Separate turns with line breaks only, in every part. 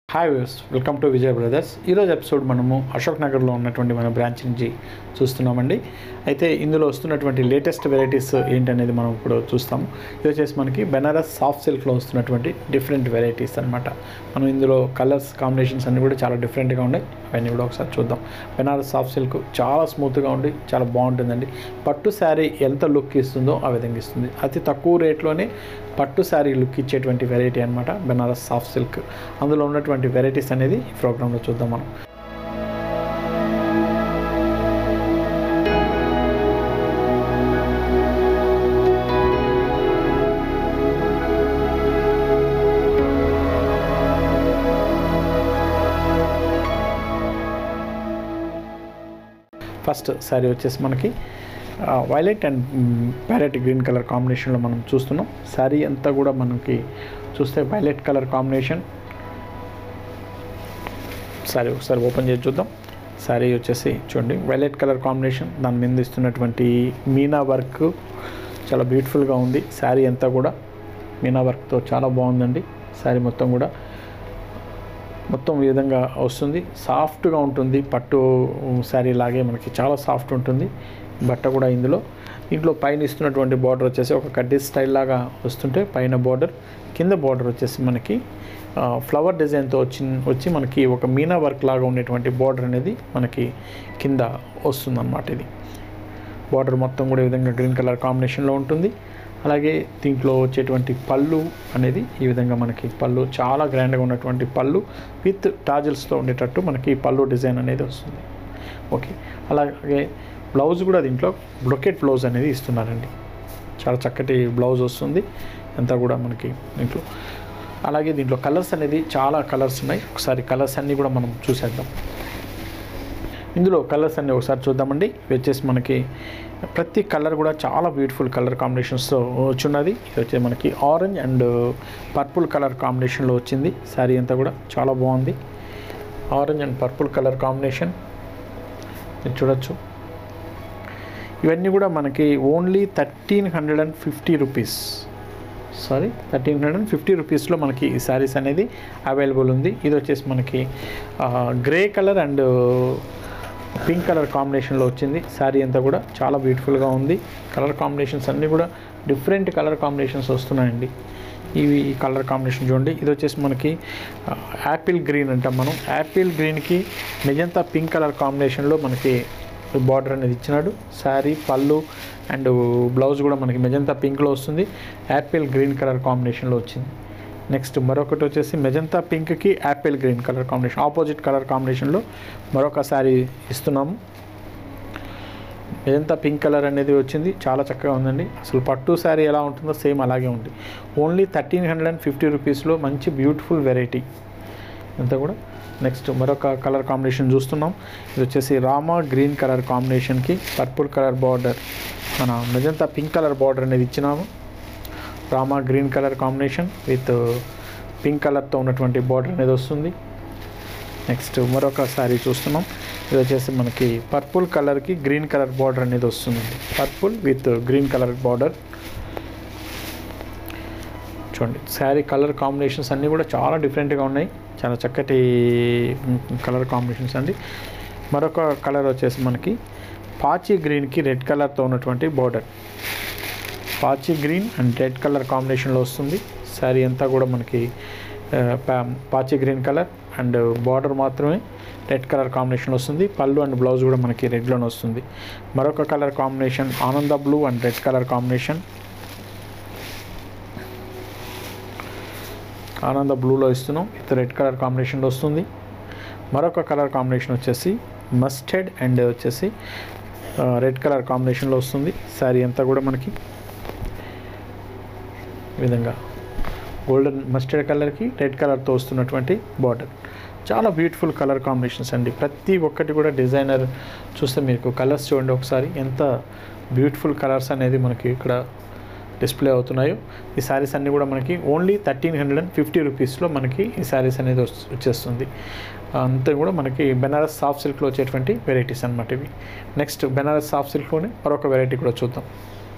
hi views welcome to Vijay brothers ఈరోజు episode మనము అశోక్ నగర్లో ఉన్నటువంటి మన బ్రాంచ్ నుంచి చూస్తున్నామండి అయితే ఇందులో వస్తున్నటువంటి లేటెస్ట్ వెరైటీస్ ఏంటనేది మనం ఇప్పుడు చూస్తాము ఇది వచ్చేసి మనకి బెనారస్ సాఫ్ట్ సిల్క్లో వస్తున్నటువంటి డిఫరెంట్ వెరైటీస్ అన్నమాట మనం ఇందులో కలర్స్ కాంబినేషన్స్ అన్నీ కూడా చాలా డిఫరెంట్గా ఉన్నాయి అవన్నీ కూడా ఒకసారి చూద్దాం బెనారస్ సాఫ్ట్ సిల్క్ చాలా స్మూత్గా ఉండి చాలా బాగుంటుందండి పట్టు శారీ ఎంత లుక్ ఇస్తుందో ఆ విధంగా ఇస్తుంది అతి తక్కువ రేట్లోనే పట్టు శారీ లుక్ ఇచ్చేటువంటి వెరైటీ అనమాట బెనారస్ సాఫ్ట్ సిల్క్ అందులో ఉన్నటువంటి వెరైటీస్ అనేది ఈ ప్రోగ్రాంలో చూద్దాం మనం ఫస్ట్ శారీ వచ్చేసి మనకి violet and parrot green colour కాంబినేషన్లో మనం చూస్తున్నాం శారీ అంతా కూడా మనకి చూస్తే వైలెట్ కలర్ కాంబినేషన్ శారీ ఒకసారి ఓపెన్ చేసి చూద్దాం శారీ వచ్చేసి చూడండి వైలెట్ కలర్ కాంబినేషన్ దాని మీద ఇస్తున్నటువంటి మీనా వర్క్ చాలా బ్యూటిఫుల్గా ఉంది శారీ అంతా కూడా మీనా వర్క్తో చాలా బాగుందండి శారీ మొత్తం కూడా మొత్తం ఈ విధంగా వస్తుంది సాఫ్ట్గా ఉంటుంది పట్టు శారీ లాగే మనకి చాలా సాఫ్ట్ ఉంటుంది బట్ట కూడా ఇందులో ఇంట్లో పైన ఇస్తున్నటువంటి బార్డర్ వచ్చేసి ఒక కడ్డీ స్టైల్ లాగా వస్తుంటే పైన బార్డర్ కింద బార్డర్ వచ్చేసి మనకి ఆ, ఫ్లవర్ డిజైన్తో వచ్చి వచ్చి మనకి ఒక మీనా వర్క్ లాగా ఉండేటువంటి బార్డర్ అనేది మనకి కింద వస్తుందన్నమాట ఇది బార్డర్ మొత్తం కూడా ఈ విధంగా గ్రీన్ కలర్ కాంబినేషన్లో ఉంటుంది అలాగే దీంట్లో వచ్చేటువంటి పళ్ళు అనేది ఈ విధంగా మనకి పళ్ళు చాలా గ్రాండ్గా ఉన్నటువంటి పళ్ళు విత్ టాజిల్స్తో ఉండేటట్టు మనకి పళ్ళు డిజైన్ అనేది వస్తుంది ఓకే అలాగే బ్లౌజ్ కూడా దీంట్లో బ్రొకెట్ బ్లౌజ్ అనేది ఇస్తున్నారండి చాలా చక్కటి బ్లౌజ్ వస్తుంది అంతా కూడా మనకి దీంట్లో అలాగే దీంట్లో కలర్స్ అనేది చాలా కలర్స్ ఉన్నాయి ఒకసారి కలర్స్ అన్నీ కూడా మనం చూసేద్దాం ఇందులో కలర్స్ అన్ని ఒకసారి చూద్దామండి ఇవి వచ్చేసి మనకి ప్రతి కలర్ కూడా చాలా బ్యూటిఫుల్ కలర్ కాంబినేషన్స్తో వచ్చున్నది ఇది వచ్చి మనకి ఆరెంజ్ అండ్ పర్పుల్ కలర్ కాంబినేషన్లో వచ్చింది శారీ అంతా కూడా చాలా బాగుంది orange and purple colour combination మీరు చూడొచ్చు ఇవన్నీ కూడా మనకి only thirteen hundred and fifty rupees sorry thirteen hundred and fifty రూపీస్లో మనకి ఈ శారీస్ అనేది అవైలబుల్ ఉంది ఇది వచ్చేసి మనకి grey colour and pink colour కాంబినేషన్లో వచ్చింది శారీ అంతా కూడా చాలా బ్యూటిఫుల్గా ఉంది కలర్ కాంబినేషన్స్ అన్నీ కూడా డిఫరెంట్ కలర్ కాంబినేషన్స్ వస్తున్నాయండి ఇవి ఈ కలర్ కాంబినేషన్ చూడండి ఇది వచ్చేసి మనకి ఆ, యాపిల్ గ్రీన్ అంటాం మనం యాపిల్ గ్రీన్కి మెజంతా పింక్ కలర్ కాంబినేషన్లో మనకి బార్డర్ అనేది ఇచ్చినాడు శారీ పళ్ళు అండ్ బ్లౌజ్ కూడా మనకి మెజంతా పింక్లో వస్తుంది యాపిల్ గ్రీన్ కలర్ కాంబినేషన్లో వచ్చింది నెక్స్ట్ మరొకటి వచ్చేసి మెజంతా పింక్కి apple green colour combination opposite colour కాంబినేషన్లో మరొక శారీ ఇస్తున్నాము మెజంతా పింక్ కలర్ అనేది వచ్చింది చాలా చక్కగా ఉందండి అసలు పట్టు శారీ ఎలా ఉంటుందో సేమ్ అలాగే ఉంది only thirteen hundred and fifty రూపీస్లో మంచి బ్యూటిఫుల్ వెరైటీ అంతా కూడా నెక్స్ట్ మరొక కలర్ కాంబినేషన్ చూస్తున్నాం ఇది వచ్చేసి రామా గ్రీన్ కలర్ కాంబినేషన్కి పర్పుల్ కలర్ బార్డర్ మన మెజంతా పింక్ కలర్ బార్డర్ అనేది ఇచ్చినాము Rama green colour combination with pink కలర్తో ఉన్నటువంటి బార్డర్ అనేది వస్తుంది నెక్స్ట్ మరొక శారీ చూస్తున్నాం ఇది వచ్చేసి మనకి పర్పుల్ కలర్కి గ్రీన్ కలర్ బార్డర్ అనేది వస్తుంది purple with green colour border చూడండి శారీ కలర్ కాంబినేషన్స్ అన్నీ కూడా చాలా డిఫరెంట్గా ఉన్నాయి చాలా చక్కటి కలర్ కాంబినేషన్స్ అండి మరొక కలర్ వచ్చేసి మనకి పాచి గ్రీన్కి రెడ్ కలర్తో ఉన్నటువంటి బార్డర్ పాచి గ్రీన్ అండ్ రెడ్ కలర్ కాంబినేషన్లో వస్తుంది శారీ అంతా కూడా మనకి ఆ, పా- పాచి గ్రీన్ కలర్ అండ్ బార్డర్ మాత్రమే రెడ్ కలర్ కాంబినేషన్ వస్తుంది పళ్ళు అండ్ బ్లౌజ్ కూడా మనకి రెడ్లోనే వస్తుంది మరొక కలర్ కాంబినేషన్ ఆనంద blue and red colour combination ఆనంద బ్లూలో ఇస్తున్నాం విత్ రెడ్ కలర్ కాంబినేషన్లో వస్తుంది మరొక కలర్ కాంబినేషన్ వచ్చేసి మస్టర్డ్ అండ్ వచ్చేసి రెడ్ కలర్ కాంబినేషన్లో వస్తుంది శారీ అంతా కూడా మనకి ఈ విధంగా గోల్డెన్ మస్టర్డ్ కలర్కి రెడ్ కలర్తో వస్తున్నటువంటి బార్డర్ చాలా బ్యూటిఫుల్ కలర్ కాంబినేషన్స్ అండి ప్రతి ఒక్కటి కూడా డిజైనర్ చూస్తే మీకు కలర్స్ చూడండి ఒకసారి ఎంత బ్యూటిఫుల్ కలర్స్ అనేది మనకి ఇక్కడ డిస్ప్లే అవుతున్నాయో ఈ శారీస్ అన్నీ కూడా మనకి only thirteen hundred and fifty రూపీస్లో మనకి ఈ శారీస్ అనేది వస్- వచ్చేస్తుంది అంతా కూడా మనకి బెనారస్ సాఫ్ట్ సిల్క్లో వచ్చేటువంటి వెరైటీస్ అనమాట ఇవి నెక్స్ట్ బెనారస్ సాఫ్ట్ సిల్క్లోనే మరొక వెరైటీ కూడా చూద్దాం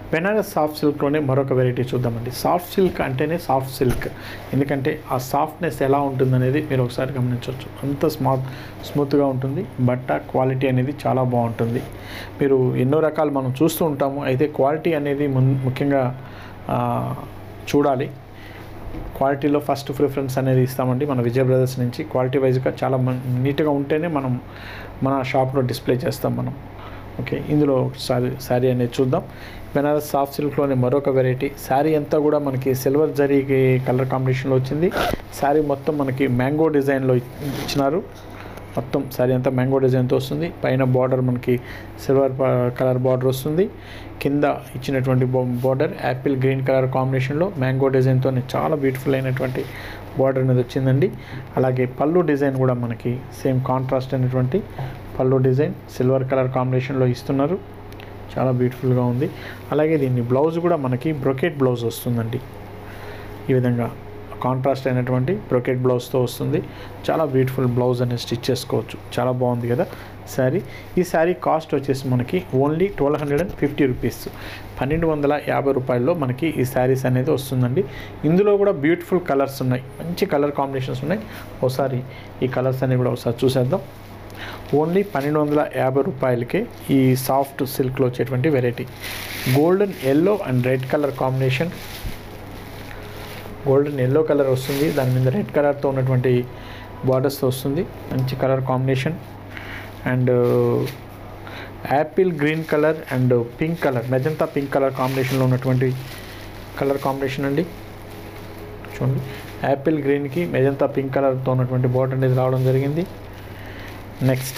బెనారస్ సాఫ్ట్ సిల్క్లోనే మరొక వెరైటీ చూద్దామండి సాఫ్ట్ సిల్క్ అంటేనే సాఫ్ట్ సిల్క్ ఎందుకంటే ఆ సాఫ్ట్నెస్ ఎలా ఉంటుందనేది మీరు ఒకసారి గమనించవచ్చు అంత స్మా స్మూత్గా ఉంటుంది బట్ట క్వాలిటీ అనేది చాలా బాగుంటుంది మీరు ఎన్నో రకాలు మనం చూస్తూ ఉంటాము అయితే క్వాలిటీ అనేది మున్- ముఖ్యంగా ఆ, చూడాలి క్వాలిటీలో ఫస్ట్ ప్రిఫరెన్స్ అనేది ఇస్తామండి మన విజయ్ బ్రదర్స్ నుంచి క్వాలిటీ వైజ్గా చాలా మన్- నీట్గా ఉంటేనే మనం మన షాప్లో డిస్ప్లే చేస్తాం మనం ఓకే ఇందులో సారీ శారీ అనేది చూద్దాం బెనారస్ సాఫ్ట్ సిల్క్లోని మరొక వెరైటీ శారీ అంతా కూడా మనకి సిల్వర్ జరీకి కలర్ కాంబినేషన్లో వచ్చింది శారీ మొత్తం మనకి మ్యాంగో డిజైన్లో ఇచ్చినారు మొత్తం శారీ అంతా మ్యాంగో డిజైన్తో వస్తుంది పైన బార్డర్ మనకి సిల్వర్ కలర్ బార్డర్ వస్తుంది కింద ఇచ్చినటువంటి బార్డర్ యాపిల్ గ్రీన్ కలర్ కాంబినేషన్లో మ్యాంగో డిజైన్తో చాలా బ్యూటిఫుల్ అయినటువంటి బార్డర్ అనేది వచ్చిందండి అలాగే పళ్ళు డిజైన్ కూడా మనకి సేమ్ కాంట్రాస్ట్ అయినటువంటి పళ్ళు డిజైన్ సిల్వర్ కలర్ కాంబినేషన్లో ఇస్తున్నారు చాలా బ్యూటిఫుల్గా ఉంది అలాగే దీన్ని బ్లౌజ్ కూడా మనకి బ్రొకెట్ బ్లౌజ్ వస్తుందండి ఈ విధంగా కాంట్రాస్ట్ అయినటువంటి బ్రొకెట్ బ్లౌజ్తో వస్తుంది చాలా బ్యూటిఫుల్ బ్లౌజ్ అనేది స్టిచ్ చేసుకోవచ్చు చాలా బాగుంది కదా శారీ ఈ శారీ కాస్ట్ వచ్చేసి మనకి only twelve hundred and fifty rupees పన్నెండు వందల యాభై రూపాయల్లో మనకి ఈ శారీస్ అనేది వస్తుందండి ఇందులో కూడా బ్యూటిఫుల్ కలర్స్ ఉన్నాయి మంచి కలర్ కాంబినేషన్స్ ఉన్నాయి ఒకసారి ఈ కలర్స్ అనేవి కూడా ఒకసారి చూసేద్దాం ఓన్లీ పన్నెండు వందల యాభై రూపాయలకే ఈ సాఫ్ట్ సిల్క్లో వచ్చేటువంటి variety golden yellow and red colour combination golden yellow colour వస్తుంది దాని మీద రెడ్ కలర్తో ఉన్నటువంటి బార్డర్స్తో వస్తుంది మంచి colour combination and apple green colour and pink colour magenta pink colour కాంబినేషన్లో ఉన్నటువంటి కలర్ కాంబినేషన్ అండి చూడండి యాపిల్ గ్రీన్కి మెజంతా పింక్ కలర్తో ఉన్నటువంటి బార్డర్ అనేది రావడం జరిగింది నెక్స్ట్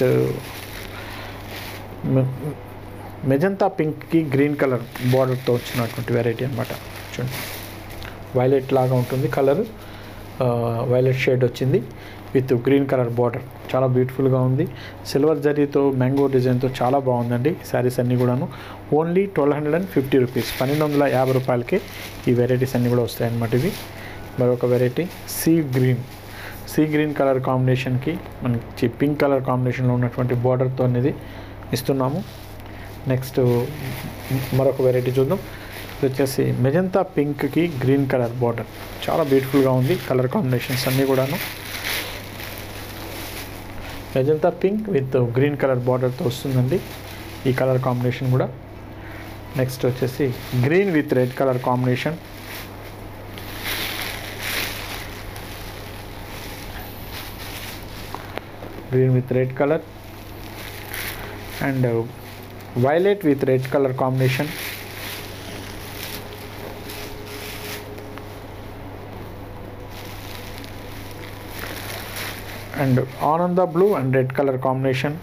మెజంతా పింక్కి గ్రీన్ కలర్ బార్డర్తో వచ్చినటువంటి వెరైటీ అనమాట చూడండి వైలెట్ లాగా ఉంటుంది కలర్ వైలెట్ షేడ్ వచ్చింది విత్ గ్రీన్ కలర్ బార్డర్ చాలా బ్యూటిఫుల్గా ఉంది సిల్వర్ జరీతో మ్యాంగో డిజైన్తో చాలా బాగుందండి శారీస్ అన్నీ కూడాను only twelve hundred and fifty rupees పన్నెండు వందల యాభై రూపాయలకే ఈ వెరైటీస్ అన్నీ కూడా వస్తాయి అన్నమాట ఇవి మరొక variety sea green sea green colour కాంబినేషన్కి మనకి పింక్ కలర్ కాంబినేషన్లో ఉన్నటువంటి బార్డర్తో అనేది ఇస్తున్నాము నెక్స్ట్ మరొక వెరైటీ చూద్దాం ఇది వచ్చేసి మెజంతా పింక్కి గ్రీన్ కలర్ బార్డర్ చాలా బ్యూటిఫుల్గా ఉంది కలర్ కాంబినేషన్స్ అన్నీ కూడాను magenta pink with green colour బార్డర్తో వస్తుందండి ఈ కలర్ కాంబినేషన్ కూడా నెక్స్ట్ వచ్చేసి green with red colour combination green with red colour and violet with red colour combination and ఆనంద blue and red colour combination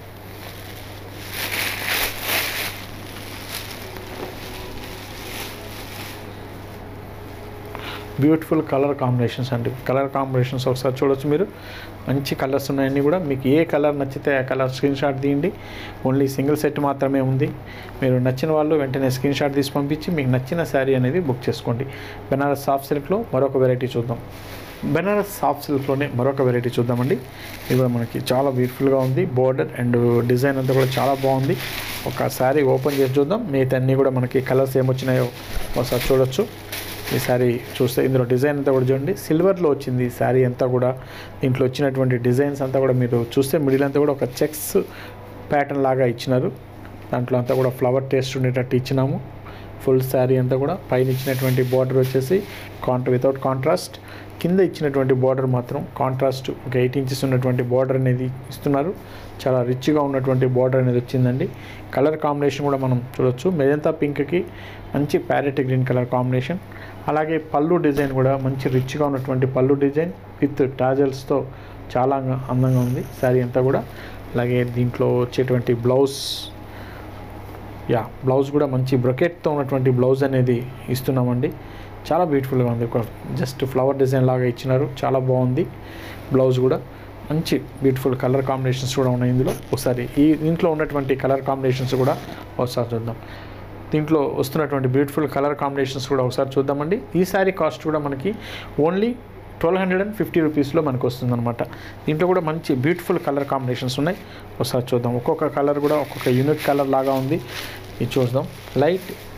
beautiful colour combinations అండి colour combinations ఒకసారి చూడొచ్చు మీరు మంచి కలర్స్ ఉన్నాయన్నీ కూడా మీకు ఏ కలర్ నచ్చితే ఆ కలర్ స్క్రీన్ షాట్ తీయండి ఓన్లీ సింగిల్ సెట్ మాత్రమే ఉంది మీరు నచ్చిన వాళ్ళు వెంటనే స్క్రీన్ షాట్ తీసి పంపించి మీకు నచ్చిన శారీ అనేది బుక్ చేసుకోండి బెనారస్ సాఫ్ట్ సిల్క్లో మరొక వెరైటీ చూద్దాం బెనారస్ సాఫ్ట్ సిల్క్లోనే మరొక వెరైటీ చూద్దామండి ఇది కూడా మనకి చాలా బ్యూటిఫుల్గా ఉంది బోర్డర్ అండ్ డిజైన్ అంతా కూడా చాలా బాగుంది ఒక శారీ ఓపెన్ చేసి చూద్దాం మిగతా అన్నీ కూడా మనకి కలర్స్ ఏమొచ్చినాయో ఒకసారి చూడొచ్చు ఈ శారీ చూస్తే ఇందులో డిజైన్ అంతా కూడా చూడండి సిల్వర్లో వచ్చింది ఈ శారీ అంతా కూడా దీంట్లో వచ్చినటువంటి డిజైన్స్ అంతా కూడా మీరు చూస్తే మిడిల్ అంతా కూడా ఒక చెక్స్ ప్యాటర్న్ లాగా ఇచ్చినారు దాంట్లో అంతా కూడా ఫ్లవర్ టేస్ట్ ఉండేటట్టు ఇచ్చినాము ఫుల్ శారీ అంతా కూడా పైన ఇచ్చినటువంటి బార్డర్ వచ్చేసి కాంట్రా వితౌట్ కాంట్రాస్ట్ కింద ఇచ్చినటువంటి బార్డర్ మాత్రం కాంట్రాస్ట్ ఒక ఎయిట్ ఇంచెస్ ఉన్నటువంటి బార్డర్ అనేది ఇస్తున్నారు చాలా రిచ్గా ఉన్నటువంటి బార్డర్ అనేది వచ్చిందండి కలర్ కాంబినేషన్ కూడా మనం చూడొచ్చు మెజంతా పింక్కి మంచి ప్యారెట్ గ్రీన్ కలర్ కాంబినేషన్ అలాగే పళ్ళు డిజైన్ కూడా మంచి రిచ్గా ఉన్నటువంటి పళ్ళు డిజైన్ విత్ టాజల్స్తో చాలా అంగ- అందంగా ఉంది శారీ అంతా కూడా అలాగే దీంట్లో వచ్చేటువంటి బ్లౌజ్ యా బ్లౌజ్ కూడా మంచి బ్రొకెట్తో ఉన్నటువంటి బ్లౌజ్ అనేది ఇస్తున్నామండి చాలా బ్యూటిఫుల్గా ఉంది ఒక జస్ట్ ఫ్లవర్ డిజైన్ లాగా ఇచ్చినారు చాలా బాగుంది బ్లౌజ్ కూడా మంచి బ్యూటిఫుల్ కలర్ కాంబినేషన్స్ కూడా ఉన్నాయి ఇందులో ఒకసారి ఈ దీంట్లో ఉన్నటువంటి కలర్ కాంబినేషన్స్ కూడా ఒకసారి చూద్దాం దీంట్లో వస్తున్నటువంటి బ్యూటిఫుల్ కలర్ కాంబినేషన్స్ కూడా ఒకసారి చూద్దామండి ఈ శారీ కాస్ట్ కూడా మనకి only twelve hundred and fifty రూపీస్లో మనకు వస్తుందన్నమాట దీంట్లో కూడా మంచి బ్యూటిఫుల్ కలర్ కాంబినేషన్స్ ఉన్నాయి ఒకసారి చూద్దాం ఒక్కొక్క కలర్ కూడా ఒక్కొక్క యూనిక్ కలర్ లాగా ఉంది ఇది చూద్దాం లైట్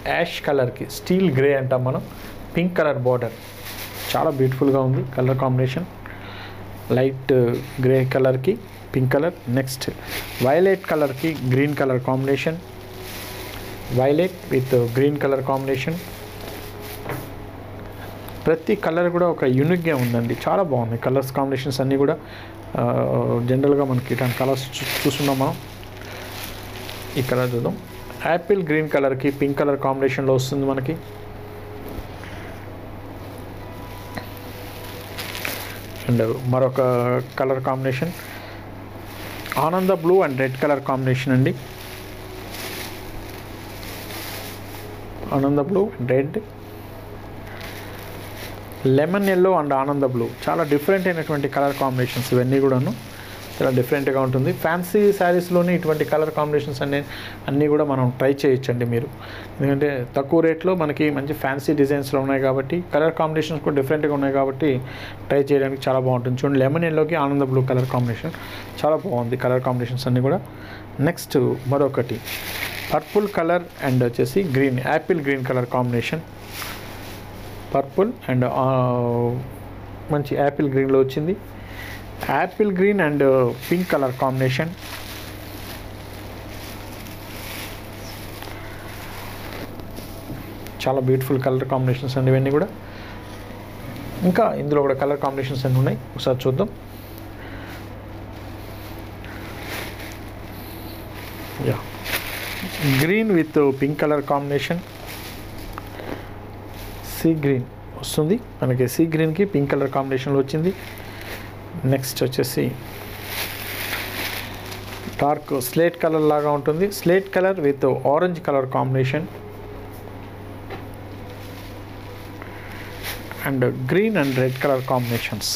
యాష్ కలర్కి స్టీల్ గ్రే అంటాం మనం పింక్ కలర్ బార్డర్ చాలా బ్యూటిఫుల్గా ఉంది కలర్ కాంబినేషన్ లైట్ గ్రే కలర్కి పింక్ కలర్ నెక్స్ట్ వైలెట్ కలర్కి green colour combination violet with green colour combination ప్రతి కలర్ కూడా ఒక యూనిక్గా ఉందండి చాలా బాగుంది కలర్స్ కాంబినేషన్స్ అన్నీ కూడా జనరల్గా మనకి ఇట్లాంటి కలర్స్ చూ చూస్తున్నాం మనం ఈ కలర్ చూద్దాం యాపిల్ గ్రీన్ కలర్కి పింక్ కలర్ కాంబినేషన్లో వస్తుంది మనకి అండ్ మరొక కలర్ కాంబినేషన్ ఆనంద blue and red colour combination అండి ఆనంద blue red lemon yellow and ఆనంద బ్లూ చాలా డిఫరెంట్ అయినటువంటి కలర్ కాంబినేషన్స్ ఇవన్నీ కూడాను చాలా డిఫరెంట్గా ఉంటుంది ఫ్యాన్సీ శారీస్లోనే ఇటువంటి కలర్ కాంబినేషన్స్ అన్ని అన్నీ కూడా మనం ట్రై చేయొచ్చండి మీరు ఎందుకంటే తక్కువ రేట్లో మనకి మంచి ఫ్యాన్సీ డిజైన్స్లో ఉన్నాయి కాబట్టి కలర్ కాంబినేషన్స్ కూడా డిఫరెంట్గా ఉన్నాయి కాబట్టి ట్రై చేయడానికి చాలా బాగుంటుంది చూడండి లెమన్ ఎల్లోకి ఆనంద బ్లూ కలర్ కాంబినేషన్ చాలా బాగుంది కలర్ కాంబినేషన్స్ అన్నీ కూడా నెక్స్ట్ మరొకటి పర్పుల్ కలర్ అండ్ వచ్చేసి green apple green colour combination purple and మంచి యాపిల్ గ్రీన్లో వచ్చింది apple green and pink colour combination చాలా బ్యూటిఫుల్ కలర్ కాంబినేషన్స్ అండి ఇవన్నీ కూడా ఇంకా ఇందులో కూడా కలర్ కాంబినేషన్స్ అన్నీ ఉన్నాయి ఒకసారి చూద్దాం యా green with pink colour combination sea green వస్తుంది మనకి సీ గ్రీన్కి పింక్ కలర్ కాంబినేషన్లో వచ్చింది నెక్స్ట్ వచ్చేసి డార్క్ స్లేట్ కలర్ లాగా ఉంటుంది slate colour with orange colour combination and green and red colour combinations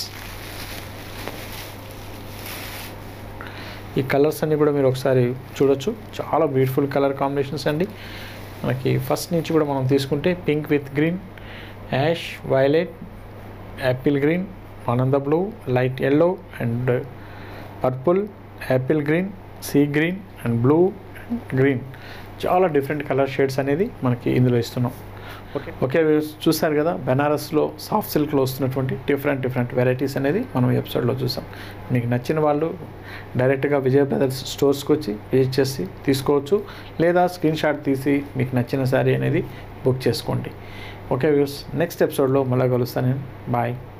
ఈ కలర్స్ అన్నీ కూడా మీరు ఒకసారి చూడొచ్చు చాలా బ్యూటిఫుల్ కలర్ కాంబినేషన్స్ అండి మనకి ఫస్ట్ నుంచి కూడా మనం తీసుకుంటే pink with green ash violet apple green ఆనంద blue light yellow and purple apple green sea green and blue and green చాలా డిఫరెంట్ కలర్ షేడ్స్ అనేది మనకి ఇందులో ఇస్తున్నాం ఓకే ఓకే చూసారు కదా బెనారస్లో సాఫ్ట్ సిల్క్లో వస్తున్నటువంటి డిఫరెంట్ డిఫరెంట్ వెరైటీస్ అనేది మనం ఈ ఎపిసోడ్లో చూసాం మీకు నచ్చిన వాళ్ళు డైరెక్ట్గా విజయ్ బ్రదర్స్ స్టోర్స్కి వచ్చి విజిట్ చేసి తీసుకోవచ్చు లేదా స్క్రీన్ షాట్ తీసి మీకు నచ్చిన శారీ అనేది బుక్ చేసుకోండి ఓకే వ్యూస్ నెక్స్ట్ ఎపిసోడ్లో మళ్ళీ కలుస్తాను నేను బాయ్